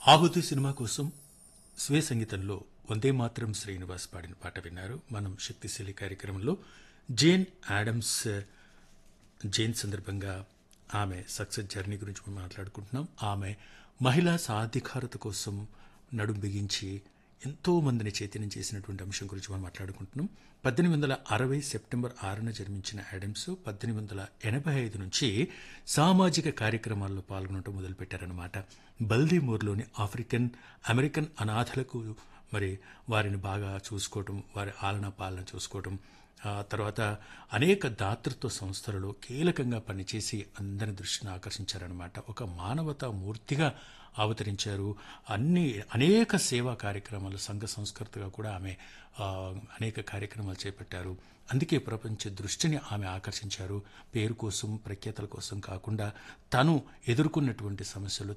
ఆహుతి సినిమా కోసం స్వే సంగీతంలో వందే మాత్రం శ్రీనివాస్ పాడిన పాట విన్నారు మనం శక్తిశీలి కార్యక్రమంలో జేన్ యాడమ్స్ జైన్ సందర్భంగా ఆమె సక్సెస్ జర్నీ గురించి మనం మాట్లాడుకుంటున్నాం ఆమె మహిళా సాధికారత కోసం నడుం బిగించి ఎంతో మందిని చైతన్యం చేసినటువంటి అంశం గురించి మనం మాట్లాడుకుంటున్నాం పద్దెనిమిది వందల అరవై సెప్టెంబర్ ఆరున జన్మించిన యాడమ్స్ పద్దెనిమిది వందల ఎనభై ఐదు నుంచి సామాజిక కార్యక్రమాల్లో పాల్గొనడం మొదలుపెట్టారనమాట బల్దీమూర్లోని ఆఫ్రికన్ అమెరికన్ అనాథలకు మరి వారిని బాగా చూసుకోవటం వారి ఆలన పాలన చూసుకోవటం ఆ తర్వాత అనేక దాతృత్వ సంస్థలలో కీలకంగా పనిచేసి అందరి దృష్టిని ఆకర్షించారనమాట ఒక మానవతా మూర్తిగా అవతరించారు అన్ని అనేక సేవా కార్యక్రమాలు సంఘ సంస్కృతిగా కూడా ఆమె ఆ, అనేక కార్యక్రమాలు చేపట్టారు అందుకే ప్రపంచ దృష్టిని ఆమె ఆకర్షించారు పేరు కోసం ప్రఖ్యాతల కోసం కాకుండా తను ఎదుర్కొన్నటువంటి సమస్యలు